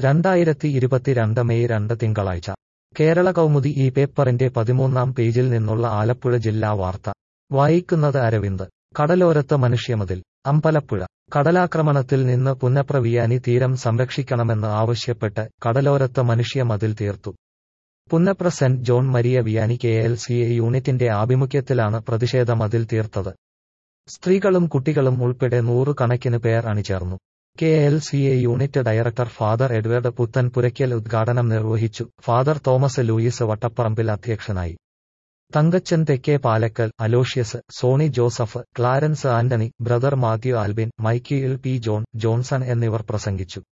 രണ്ടായിരത്തി ഇരുപത്തിരണ്ട് മെയ് രണ്ട് തിങ്കളാഴ്ച കേരള കൗമുദി ഈ പേപ്പറിന്റെ പതിമൂന്നാം പേജിൽ നിന്നുള്ള ആലപ്പുഴ ജില്ലാ വാർത്ത വായിക്കുന്നത് അരവിന്ദ് കടലോരത്ത് മനുഷ്യമതിൽ അമ്പലപ്പുഴ കടലാക്രമണത്തിൽ നിന്ന് പുന്നപ്ര വിയാനി തീരം സംരക്ഷിക്കണമെന്ന് ആവശ്യപ്പെട്ട് കടലോരത്ത് മനുഷ്യമതിൽ തീർത്തു Punnapra Saint John Maria Vianney K L C A യൂണിറ്റിന്റെ ആഭിമുഖ്യത്തിലാണ് പ്രതിഷേധ മതിൽ തീർത്തത് സ്ത്രീകളും കുട്ടികളും ഉൾപ്പെടെ നൂറുകണക്കിന് പേർ അണിചേർന്നു K L C A unit director father Edward Puthen Purakkal ഉദ്ഘാടനം നിർവഹിച്ചു ഫാദർ തോമസ് ലൂയിസ് വട്ടപ്പറമ്പിൽ അധ്യക്ഷനായി Thankachan Thekke Palakkal Aloysius Sony Joseph Clarence Antony brother Mathew Albin Michael P John Johnson എന്നിവർ പ്രസംഗിച്ചു